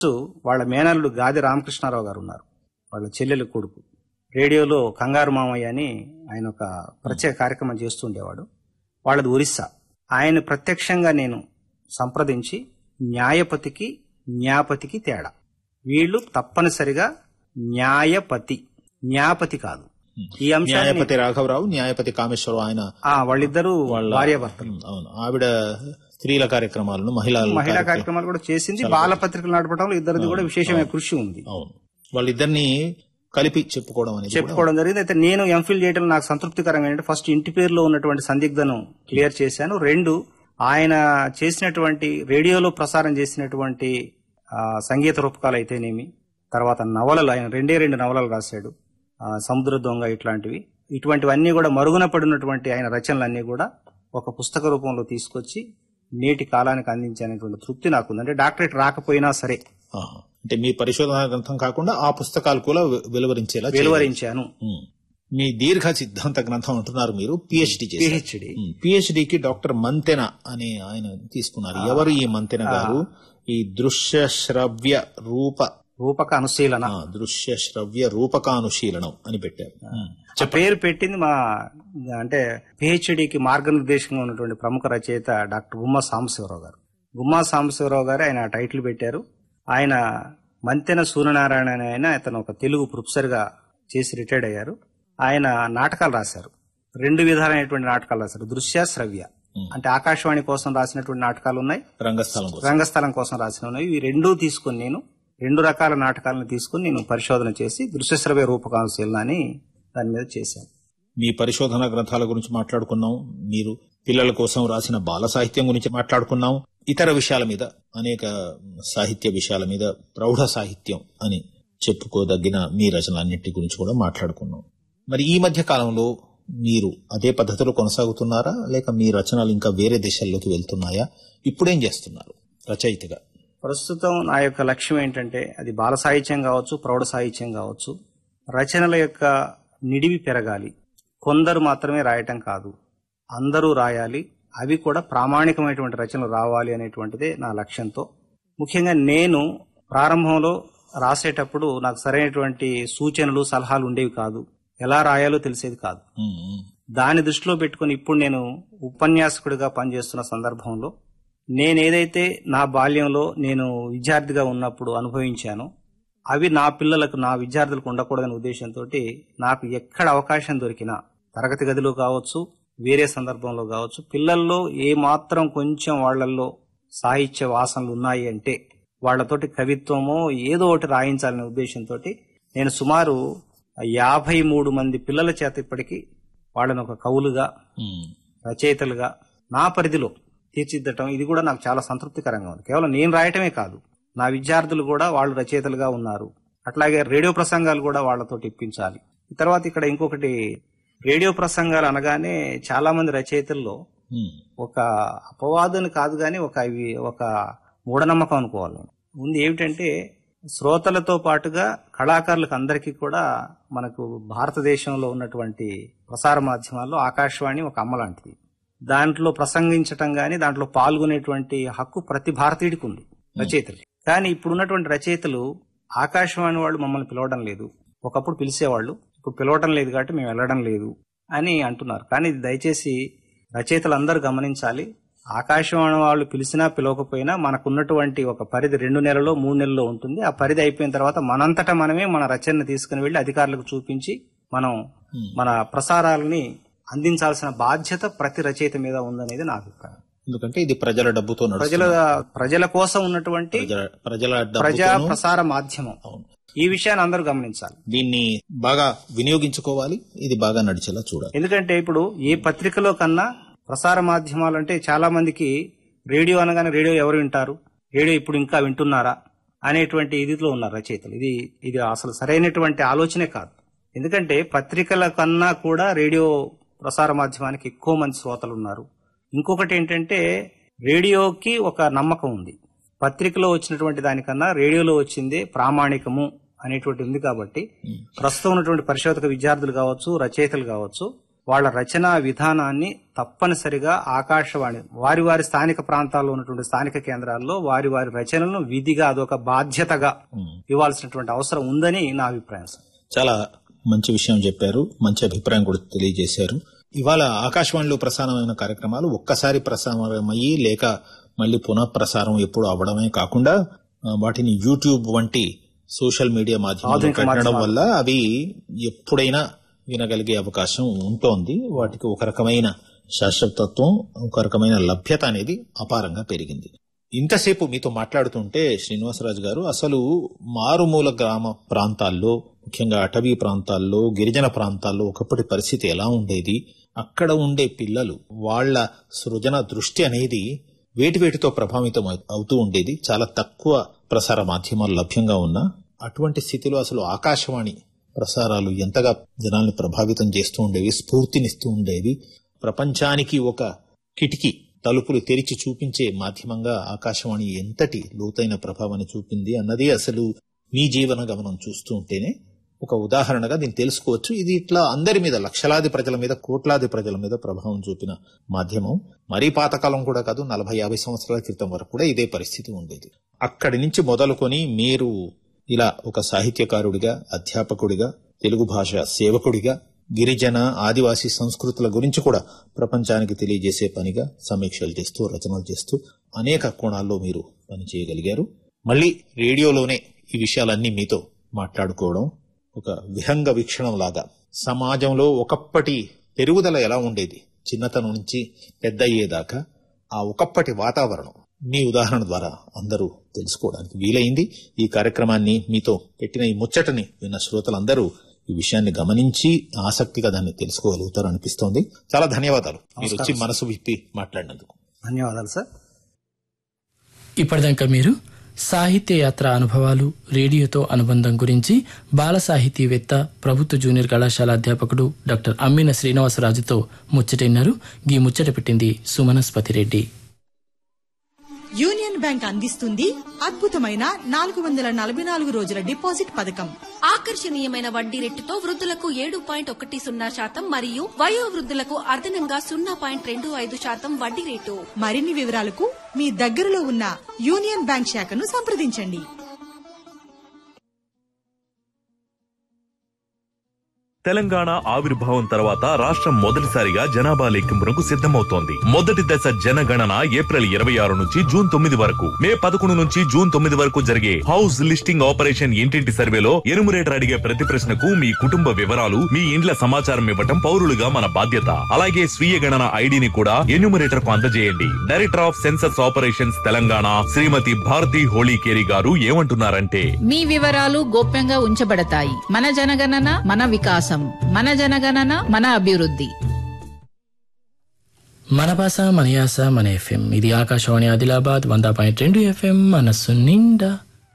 వాళ్ళ మేనల్లుడు గాది రామకృష్ణారావు గారు ఉన్నారు వాళ్ళ చెల్లెలు కొడుకు రేడియోలో కంగారు మామయ్య అని ఆయన ఒక ప్రత్యేక కార్యక్రమం చేస్తుండేవాడు వాళ్ళది ఒరిస్సా ఆయన ప్రత్యక్షంగా నేను సంప్రదించి న్యాయపతికి న్యాపతికి తేడా వీళ్ళు తప్పనిసరిగా న్యాయపతి న్యాపతి కాదు ఈ అంశాన్ని న్యాయపతి రాఘవరావు న్యాయపతి కామేశ్వరరావు ఆయన ఆ, వాళ్ళిద్దరూ వాళ్ళ భార్యాభర్తలు ఉమ్, అవును ఆవిడ స్త్రీల కార్యక్రమాలను మహిళల మహిళా కార్యక్రమాలు- కార్యక్రమాలు కూడా చేసింది బాల పత్రికలు నడపడంలో ఇద్దరిది కూడా విశేషమైన కృషి ఉంది అవును వాళ్ళిద్దరిని కలిపి చెప్పుకోవడం అనేది కూడా- చెప్పుకోవడం జరిగింది అయితే నేను ఎంఫిల్ చేయడం నాకు సంతృప్తికరంగా ఏంటంటే ఫస్ట్ ఇంటి పేరులో ఉన్నటువంటి సందిగ్ధను క్లియర్ చేశాను రెండు ఆయన చేసినటువంటి రేడియోలో ప్రసారం చేసినటువంటి ఆ, సంగీత రూపకాలు అయితేనేమి తర్వాత నవలలు ఆయన రెండే రెండు నవలలు రాశాడు ఆ, సముద్ర దొంగ ఇట్లాంటివి ఇటువంటివన్నీ కూడా మరుగున పడినటువంటి ఆయన రచనలన్నీ కూడా ఒక పుస్తక రూపంలో తీసుకొచ్చి నేటి కాలానికి అందించేటువంటి తృప్తి నాకుంది అంటే డాక్టరేట్ రాకపోయినా సరే ఆహా. అంటే మీ పరిశోధన గ్రంథం కాకుండా ఆ పుస్తకాలు కూడా వె- వెలువరించేలా చేయాలి. వెలువరించాను ఉమ్. మీ దీర్ఘ సిద్ధాంత గ్రంథం అంటున్నారు మీరు పిహెచ్డి చేశారు పిహెచ్డి పిహెచ్డికి డాక్టర్ మంతెన అని ఆయన తీసుకున్నారు ఎవరు ఈ మంతెన గారు ఈ దృశ్య శ్రవ్య రూప రూపక అనుశీలన ఆ, దృశ్య శ్రవ్య రూపకానుశీలనం అని పెట్టారు ఉమ్. ఆ పేరు పెట్టింది మా అంటే పిహెచ్డికి మార్గనిర్దేశంగా ఉన్నటువంటి ప్రముఖ రచయిత డాక్టర్ గుమ్మా సాంబశివరావు గారు గుమ్మా సాంబశివరావు గారు ఆయన టైటిల్ పెట్టారు ఆయన మంతెన సూర్యనారాయణ అనే ఆయన అతను ఒక తెలుగు ప్రొఫెసర్ గా చేసి రిటైర్డ్ అయ్యారు ఆయన నాటకాలు రాశారు రెండు విధాలైనటువంటి నాటకాలు రాశారు దృశ్య శ్రవ్య అంటే ఆకాశవాణి కోసం రాసినటువంటి నాటకాలు ఉన్నాయి రంగస్థలం కోసం రంగస్థలం కోసం రాసిన ఉన్నాయి ఇవి రెండూ తీసుకుని నేను రెండు రకాల నాటకాలను తీసుకుని నేను పరిశోధన చేసి దృశ్యశ్రవ్య రూపకాంశీలన అని దాని మీద చేశాను మీ పరిశోధన గ్రంథాల గురించి మాట్లాడుకున్నాం మీరు పిల్లల కోసం రాసిన బాల సాహిత్యం గురించి మాట్లాడుకున్నాం ఇతర విషయాల మీద అనేక సాహిత్య విషయాల మీద ప్రౌఢ సాహిత్యం అని చెప్పుకోదగిన మీ రచనలన్నింటి గురించి కూడా మాట్లాడుకున్నాం మరి ఈ మధ్య కాలంలో మీరు అదే పద్ధతిలో కొనసాగుతున్నారా లేక మీ రచనలు ఇంకా వేరే దిశల్లోకి వెళ్తున్నాయా ఇప్పుడేం చేస్తున్నారు రచయితగా ప్రస్తుతం నా యొక్క లక్ష్యం ఏంటంటే అది బాల సాహిత్యం కావచ్చు ప్రౌఢ సాహిత్యం కావచ్చు రచనల యొక్క నిడివి పెరగాలి కొందరు మాత్రమే రాయటం కాదు అందరూ రాయాలి అవి కూడా ప్రామాణికమైనటువంటి రచనలు రావాలి అనేటువంటిదే నా లక్ష్యంతో ముఖ్యంగా నేను ప్రారంభంలో రాసేటప్పుడు నాకు సరైనటువంటి సూచనలు సలహాలు ఉండేవి కాదు ఎలా రాయాలో తెలిసేది కాదు ఉమ్, ఉమ్. దాని దృష్టిలో పెట్టుకుని ఇప్పుడు నేను ఉపన్యాసకుడిగా పనిచేస్తున్న సందర్భంలో నేను ఏదైతే నా బాల్యంలో నేను విద్యార్థిగా ఉన్నప్పుడు అనుభవించానో అవి నా పిల్లలకు నా విద్యార్థులకు ఉండకూడదనే ఉద్దేశంతో నాకు ఎక్కడ అవకాశం దొరికినా తరగతి గదిలో కావచ్చు వేరే సందర్భంలో కావచ్చు పిల్లల్లో ఏ మాత్రం కొంచెం వాళ్ళల్లో సాహిత్య వాసనలు ఉన్నాయి అంటే వాళ్ళతోటి కవిత్వమో ఏదో ఒకటి రాయించాలనే ఉద్దేశంతో నేను సుమారు యాభై మూడు మంది పిల్లల చేత ఇప్పటికీ వాళ్ళని ఒక కవులుగా ఉమ్. రచయితలుగా నా పరిధిలో తీర్చిదిద్దటం ఇది కూడా నాకు చాలా సంతృప్తికరంగా ఉంది కేవలం నేను రాయటమే కాదు నా విద్యార్థులు కూడా వాళ్ళు రచయితలుగా ఉన్నారు అట్లాగే రేడియో ప్రసంగాలు కూడా వాళ్ళతో ఇప్పించాలి ఈ తర్వాత ఇక్కడ ఇంకొకటి రేడియో ప్రసంగాలు అనగానే చాలా మంది రచయితల్లో ఉమ్. ఒక అపవాదుని కాదు కానీ ఒక ఇవి ఒక మూఢనమ్మకం అనుకోవాలి ఉంది ఏమిటంటే శ్రోతలతో పాటుగా కళాకారులకు అందరికీ కూడా మనకు భారతదేశంలో ఉన్నటువంటి ప్రసార మాధ్యమాల్లో ఆకాశవాణి ఒక అమ్మ లాంటిది దాంట్లో ప్రసంగించటం గాని దాంట్లో పాల్గొనేటువంటి హక్కు ప్రతి భారతీయుడికి ఉంది రచయితలు కానీ ఇప్పుడు ఉన్నటువంటి రచయితలు ఆకాశవాణి వాళ్ళు మమ్మల్ని పిలవడం లేదు ఒకప్పుడు పిలిచేవాళ్ళు ఇప్పుడు పిలవడం లేదు కాబట్టి మేము వెళ్ళడం లేదు అని అంటున్నారు కానీ ఇది దయచేసి రచయితలు అందరూ గమనించాలి ఆకాశవాణి వాళ్ళు పిలిచినా పిలవకపోయినా మనకున్నటువంటి ఒక పరిధి రెండు నెలల్లో మూడు నెలల్లో ఉంటుంది ఆ పరిధి అయిపోయిన తర్వాత మనంతటా మనమే మన రచనను తీసుకుని వెళ్లి అధికారులకు చూపించి మనం మన ప్రసారాలని అందించాల్సిన బాధ్యత ప్రతి రచయిత మీద ఉందనేది నా అభిప్రాయం ఎందుకంటే ఇది ప్రజల డబ్బుతో ప్రజల నడుస్తున్న ప్రజల కోసం ఉన్నటువంటి ప్రజల ప్రజల ప్రజా డబ్బుతోనూ ప్రసార మాధ్యమం అవును ఈ విషయాన్ని అందరూ గమనించాలి దీన్ని బాగా వినియోగించుకోవాలి ఇది బాగా నడిచేలా చూడాలి ఎందుకంటే ఇప్పుడు ఏ పత్రికలో కన్నా ప్రసార మాధ్యమాలు అంటే చాలా మందికి రేడియో అనగానే రేడియో ఎవరు వింటారు రేడియో ఇప్పుడు ఇంకా వింటున్నారా అనేటువంటి ఇదిలో ఉన్నారు రచయితలు ఇది ఇది అసలు సరైనటువంటి ఆలోచనే కాదు ఎందుకంటే పత్రికల కన్నా కూడా రేడియో ప్రసార మాధ్యమానికి ఎక్కువ మంది శ్రోతలు ఉన్నారు ఇంకొకటి ఏంటంటే రేడియోకి ఒక నమ్మకం ఉంది పత్రికలో వచ్చినటువంటి దానికన్నా రేడియోలో వచ్చిందే ప్రామాణికము అనేటువంటి ఉంది కాబట్టి ప్రస్తుతం ఉన్నటువంటి పరిశోధక విద్యార్థులు కావచ్చు రచయితలు కావచ్చు వాళ్ళ రచనా విధానాన్ని తప్పనిసరిగా ఆకాశవాణి వారి వారి స్థానిక ప్రాంతాల్లో ఉన్నటువంటి స్థానిక కేంద్రాల్లో వారి వారి రచనలను విధిగా అదొక బాధ్యతగా ఇవ్వాల్సినటువంటి అవసరం ఉందని నా అభిప్రాయం సార్ చాలా మంచి విషయం చెప్పారు మంచి అభిప్రాయం కూడా తెలియజేశారు ఇవాళ ఆకాశవాణిలో ప్రసారమైన కార్యక్రమాలు ఒక్కసారి ప్రసారమయ్యి లేక మళ్ళీ పునఃప్రసారం ఎప్పుడు అవడమే కాకుండా ఆ, వాటిని యూట్యూబ్ వంటి సోషల్ మీడియా మాధ్యమాలు ఆధునిక పెట్టడం మాధ్యమాలు. వల్ల అవి ఎప్పుడైనా వినగలిగే అవకాశం ఉంటోంది వాటికి ఒక రకమైన శాశ్వతత్వం ఒక రకమైన లభ్యత అనేది అపారంగా పెరిగింది ఇంతసేపు మీతో మాట్లాడుతుంటే శ్రీనివాసరాజు గారు అసలు మారుమూల గ్రామ ప్రాంతాల్లో ముఖ్యంగా అటవీ ప్రాంతాల్లో గిరిజన ప్రాంతాల్లో ఒకప్పటి పరిస్థితి ఎలా ఉండేది అక్కడ ఉండే పిల్లలు వాళ్ళ సృజన దృష్టి అనేది వేటి వేటితో ప్రభావితం అవు- అవుతూ ఉండేది చాలా తక్కువ ప్రసార మాధ్యమాలు లభ్యంగా ఉన్నా అటువంటి స్థితిలో అసలు ఆకాశవాణి ప్రసారాలు ఎంతగా జనాల్ని ప్రభావితం చేస్తూ ఉండేవి స్ఫూర్తినిస్తూ ఉండేవి ప్రపంచానికి ఒక కిటికీ తలుపులు తెరిచి చూపించే మాధ్యమంగా ఆకాశవాణి ఎంతటి లోతైన ప్రభావాన్ని చూపింది అన్నది అసలు మీ జీవన గమనం చూస్తూ ఉంటేనే ఒక ఉదాహరణగా దీన్ని తెలుసుకోవచ్చు ఇది ఇట్లా అందరి మీద లక్షలాది ప్రజల మీద కోట్లాది ప్రజల మీద ప్రభావం చూపిన మాధ్యమం మరీ పాతకాలం కూడా కాదు నలభై యాభై సంవత్సరాల క్రితం వరకు కూడా ఇదే పరిస్థితి ఉండేది అక్కడి నుంచి మొదలుకొని మీరు ఇలా ఒక సాహిత్యకారుడిగా అధ్యాపకుడిగా తెలుగు భాష సేవకుడిగా గిరిజన ఆదివాసీ సంస్కృతుల గురించి కూడా ప్రపంచానికి తెలియజేసే పనిగా సమీక్షలు చేస్తూ రచనలు చేస్తూ అనేక కోణాల్లో మీరు పని చేయగలిగారు మళ్ళీ రేడియోలోనే ఈ విషయాలన్నీ మీతో మాట్లాడుకోవడం ఒక విహంగ వీక్షణం లాగా సమాజంలో ఒకప్పటి పెరుగుదల ఎలా ఉండేది చిన్నతనం నుంచి పెద్ద అయ్యేదాకా ఆ ఒకప్పటి వాతావరణం మీ ఉదాహరణ ద్వారా అందరూ తెలుసుకోవడానికి వీలైంది ఈ కార్యక్రమాన్ని మీతో పెట్టిన ఈ ముచ్చటని విన్న శ్రోతలందరూ ఈ విషయాన్ని గమనించి ఆసక్తిగా దాన్ని తెలుసుకోగలుగుతారు అనిపిస్తోంది చాలా ధన్యవాదాలు మీరు వచ్చి మనసు విప్పి మాట్లాడినందుకు ధన్యవాదాలు సార్ ఇప్పటిదాకా మీరు సాహిత్య యాత్ర అనుభవాలు రేడియోతో అనుబంధం గురించి బాల సాహితీవేత్త ప్రభుత్వ జూనియర్ కళాశాల అధ్యాపకుడు డాక్టర్ అమ్మిన శ్రీనివాసరాజుతో ముచ్చటిన్నారు గీ ముచ్చట పెట్టింది సుమనస్పతి రెడ్డి యూనియన్ బ్యాంక్ అందిస్తుంది అద్భుతమైన నాలుగు వందల నలభై నాలుగు రోజుల డిపాజిట్ పథకం ఆకర్షణీయమైన వడ్డీ రేటుతో వృద్ధులకు ఏడు పాయింట్ ఒకటి సున్నా శాతం మరియు వయో వృద్ధులకు అదనంగా సున్నా పాయింట్ రెండు ఐదు శాతం వడ్డీ రేటు మరిన్ని వివరాలకు మీ దగ్గరలో ఉన్న యూనియన్ బ్యాంక్ శాఖను సంప్రదించండి తెలంగాణ ఆవిర్భావం తర్వాత రాష్ట్రం మొదటిసారిగా జనాభా లెక్కింపునకు సిద్ధమవుతోంది మొదటి దశ జనగణన ఏప్రిల్ ఇరవై ఆరు నుంచి జూన్ తొమ్మిది వరకు మే పదకొండు నుంచి జూన్ తొమ్మిది వరకు జరిగే హౌస్ లిస్టింగ్ ఆపరేషన్ ఇంటింటి సర్వేలో ఎనుమరేటర్ అడిగే ప్రతి ప్రశ్నకు మీ కుటుంబ వివరాలు మీ ఇండ్ల సమాచారం ఇవ్వటం పౌరులుగా మన బాధ్యత అలాగే స్వీయ గణన ఐడిని కూడా ఎన్యూమరేటర్ కు అందజేయండి director of census operations Telangana Shrimati Bharathi Holikeri గారు ఏమంటున్నారంటే మీ వివరాలు గోప్యంగా ఉంచబడతాయి మన జనగణన మన వికాసం మన జనగణన మన అభివృద్ధి మన భాష మన యాస మన ఎఫ్ఎం ఇది ఆకాశవాణి ఆదిలాబాద్ వంద పాయింట్ రెండు ఎఫ్ఎం మనస్సు నిండా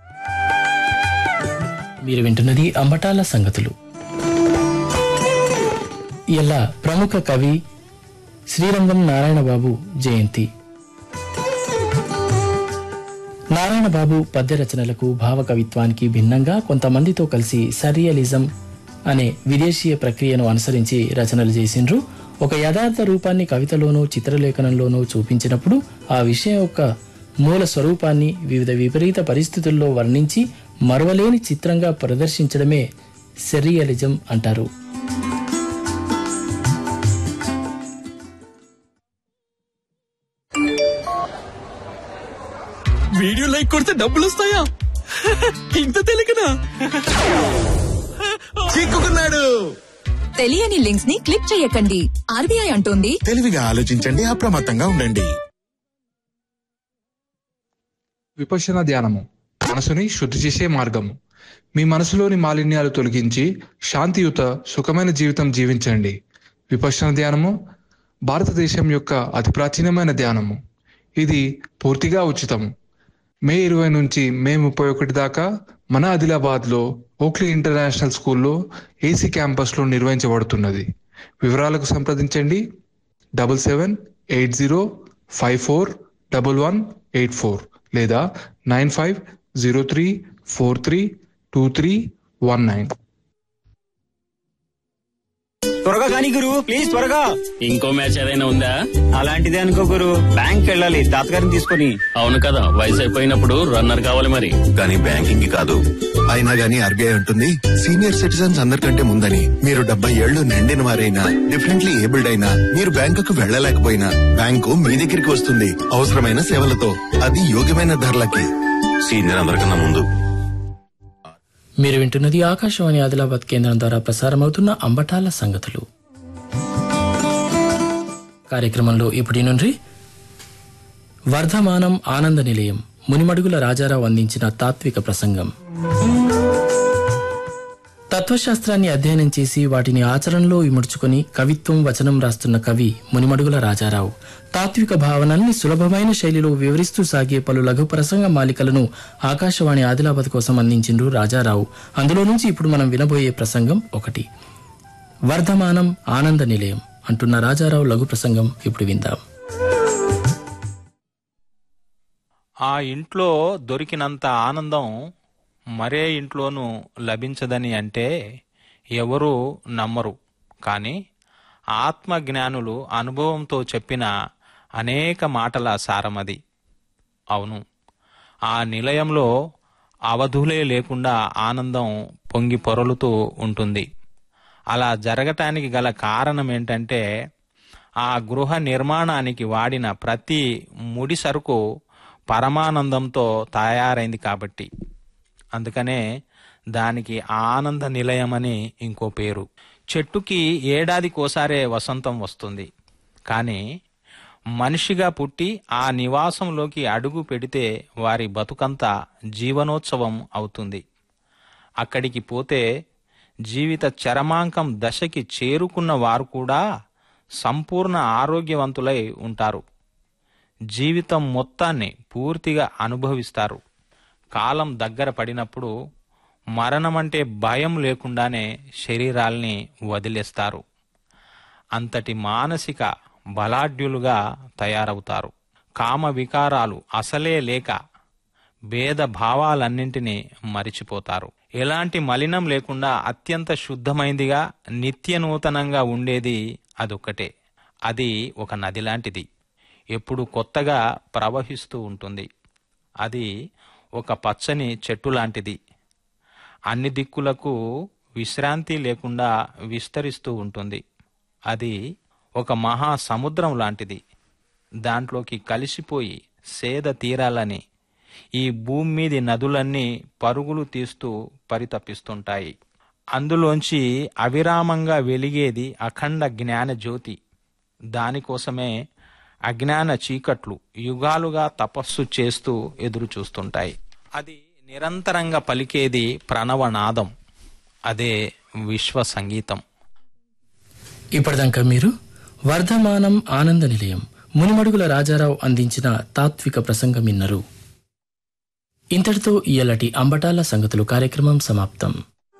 మీరు వింటున్నది అంబటాల సంగతులు ఇలా ప్రముఖ కవి శ్రీరంగం నారాయణ బాబు జయంతి నారాయణ బాబు పద్య రచనలకు భావ కవిత్వానికి భిన్నంగా కొంతమందితో కలిసి సరియలిజం అనే విదేశీయ ప్రక్రియను అనుసరించి రచనలు చేసిండ్రు ఒక యథార్థ రూపాన్ని కవితలోనూ చిత్రలేఖనంలోనూ చూపించినప్పుడు ఆ విషయం యొక్క మూల స్వరూపాన్ని వివిధ విపరీత పరిస్థితుల్లో వర్ణించి మరవలేని చిత్రంగా ప్రదర్శించడమే సెరియలిజం అంటారు వీడియో లైక్ కొడితే డబ్బులు వస్తాయా ఇంత తెలియకనా చిక్కుకున్నాడు తెలియని లింక్స్ ని క్లిక్ చేయకండి ఆర్బీఐ అంటోంది తెలివిగా ఆలోచించండి అప్రమత్తంగా ఉండండి విపశ్యన ధ్యానము మనసుని శుద్ధి చేసే మార్గము మీ మనసులోని మాలిన్యాలు తొలగించి శాంతియుత సుఖమైన జీవితం జీవించండి విపశ్యన ధ్యానము భారతదేశం యొక్క అతి ప్రాచీనమైన ధ్యానము ఇది పూర్తిగా ఉచితము మే ఇరవై నుంచి మే ముప్పై ఒకటి దాకా మన ఆదిలాబాద్లో ఓక్లీ ఇంటర్నేషనల్ స్కూల్లో ఏసీ క్యాంపస్లో నిర్వహించబడుతున్నది వివరాలకు సంప్రదించండి double seven eight zero five four double one eight four లేదా nine five zero three four three two three one nine త్వరగా కానీ గురు ప్లీజ్ త్వరగా ఇంకో మ్యాచ్ ఏదైనా ఉందా అలాంటిదే అనుకో గురు బ్యాంక్ వెళ్ళాలి తాతగారిని తీసుకొని అవును కదా వయసు అయిపోయినప్పుడు రన్నర్ కావాలి మరి కానీ బ్యాంకింగ్ కాదు అయినా గానీ ఆర్బీఐ ఉంటుంది సీనియర్ సిటిజన్స్ అందరికంటే ముందని మీరు డెబ్బై ఏళ్లు నిండిన వారైనా డిఫరెంట్లీ ఏబుల్డ్ అయినా మీరు బ్యాంకుకు వెళ్లలేకపోయినా బ్యాంకు మీ దగ్గరికి వస్తుంది అవసరమైన సేవలతో అది యోగ్యమైన ధరలకి సీనియర్ అందరికన్నా ముందు మీరు వింటున్నది ఆకాశవాణి ఆదిలాబాద్ కేంద్రం ద్వారా ప్రసారమవుతున్న అంబటాల సంగతులు కార్యక్రమంలో ఇప్పుడు నుండి వర్ధమానం ఆనంద నిలయం మునిమడుగుల రాజారావు అందించిన తాత్విక ప్రసంగం తత్వశాస్త్రాన్ని అధ్యయనం చేసి వాటిని ఆచరణలో ఇముడ్చుకుని కవిత్వం వచనం రాస్తున్న కవి మునిమడుగుల రాజారావు తాత్విక భావనల్ని సులభమైన శైలిలో వివరిస్తూ సాగే పలు లఘు ప్రసంగ మాలికలను ఆకాశవాణి ఆదిలాబాద్ కోసం అందించిండ్రు రాజారావు అందులో నుంచి ఇప్పుడు మనం వినబోయే ప్రసంగం ఒకటి వర్ధమానం ఆనంద నిలయం అంటున్న రాజారావు లఘు ప్రసంగం ఇప్పుడు విందాం ఆ ఇంట్లో దొరికినంత ఆనందం మరే ఇంట్లోనూ లభించదని అంటే ఎవరూ నమ్మరు కానీ ఆత్మజ్ఞానులు అనుభవంతో చెప్పిన అనేక మాటల సారమది అవును ఆ నిలయంలో అవధులే లేకుండా ఆనందం పొంగి పొరలుతూ ఉంటుంది అలా జరగటానికి గల కారణం ఏంటంటే ఆ గృహ నిర్మాణానికి వాడిన ప్రతి ముడి సరుకు పరమానందంతో తయారైంది కాబట్టి అందుకనే దానికి ఆనంద నిలయమని ఇంకో పేరు చెట్టుకి ఏడాదికోసారే వసంతం వస్తుంది కానీ మనిషిగా పుట్టి ఆ నివాసంలోకి అడుగు పెడితే వారి బతుకంతా జీవనోత్సవం అవుతుంది అక్కడికి పోతే జీవిత చరమాంకం దశకి చేరుకున్న వారు కూడా సంపూర్ణ ఆరోగ్యవంతులై ఉంటారు జీవితం మొత్తాన్ని పూర్తిగా అనుభవిస్తారు కాలం దగ్గర పడినప్పుడు మరణమంటే భయం లేకుండానే శరీరాల్ని వదిలేస్తారు అంతటి మానసిక బలాఢ్యులుగా తయారవుతారు కామ వికారాలు అసలే లేక భేద భావాలన్నింటినీ మరిచిపోతారు ఎలాంటి మలినం లేకుండా అత్యంత శుద్ధమైందిగా నిత్య నూతనంగా ఉండేది అదొక్కటే అది ఒక నది లాంటిది ఎప్పుడు కొత్తగా ప్రవహిస్తూ ఉంటుంది అది ఒక పచ్చని చెట్టు లాంటిది అన్ని దిక్కులకు విశ్రాంతి లేకుండా విస్తరిస్తూ ఉంటుంది అది ఒక మహా సముద్రం లాంటిది దాంట్లోకి కలిసిపోయి సేద తీరాలని ఈ భూమి మీది నదులన్నీ పరుగులు తీస్తూ పరితపిస్తుంటాయి అందులోంచి అవిరామంగా వెలిగేది అఖండ జ్ఞాన జ్యోతి దానికోసమే అజ్ఞాన చీకట్లు యుగాలుగా తపస్సు చేస్తూ ఎదురు చూస్తుంటాయి అది నిరంతరంగా పలికేది ప్రణవనాదం అదే విశ్వ సంగీతం ఇప్పటిదాకా మీరు వర్ధమానం ఆనంద నిలయం మునిమడుగుల రాజారావు అందించిన తాత్విక ప్రసంగం విన్నరు ఇంతటితో ఇయలటి అంబటాల సంగతులు కార్యక్రమం సమాప్తం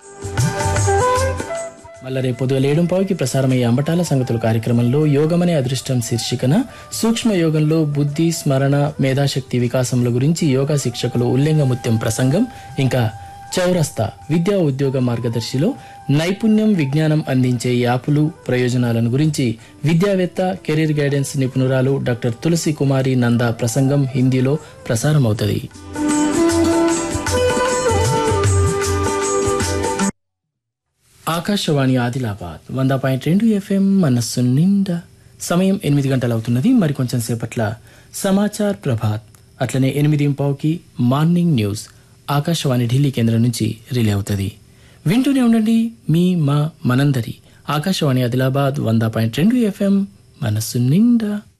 మళ్ళా రేపు ఉదయం ఏడుంపావుకి ప్రసారమయ్యే అంబటాల సంగతులు కార్యక్రమంలో యోగమనే అదృష్టం శీర్షికన సూక్ష్మ యోగంలో బుద్ధి స్మరణ మేధాశక్తి వికాసముల గురించి యోగా శిక్షకులు ఉల్లింగముత్యం ప్రసంగం ఇంకా చౌరస్తా విద్యా ఉద్యోగ మార్గదర్శిలో నైపుణ్యం విజ్ఞానం అందించే యాపులు ప్రయోజనాలను గురించి విద్యావేత్త కెరీర్ గైడెన్స్ నిపుణురాలు డాక్టర్ తులసి కుమారి నందా ప్రసంగం హిందీలో ప్రసారమవుతుంది ఆకాశవాణి ఆదిలాబాద్ వంద పాయింట్ రెండు ఎఫ్ఎం మనస్సు నిండా సమయం ఎనిమిది గంటలవుతున్నది మరికొంచెం సేపట్ల సమాచార్ ప్రభాత్ అట్లనే ఎనిమిది పావుకి మార్నింగ్ న్యూస్ ఆకాశవాణి ఢిల్లీ కేంద్రం నుంచి రిలే అవుతుంది వింటూనే ఉండండి మీ మా మనందరి ఆకాశవాణి ఆదిలాబాద్ వంద పాయింట్ రెండు ఎఫ్ఎం మనస్సు నిండా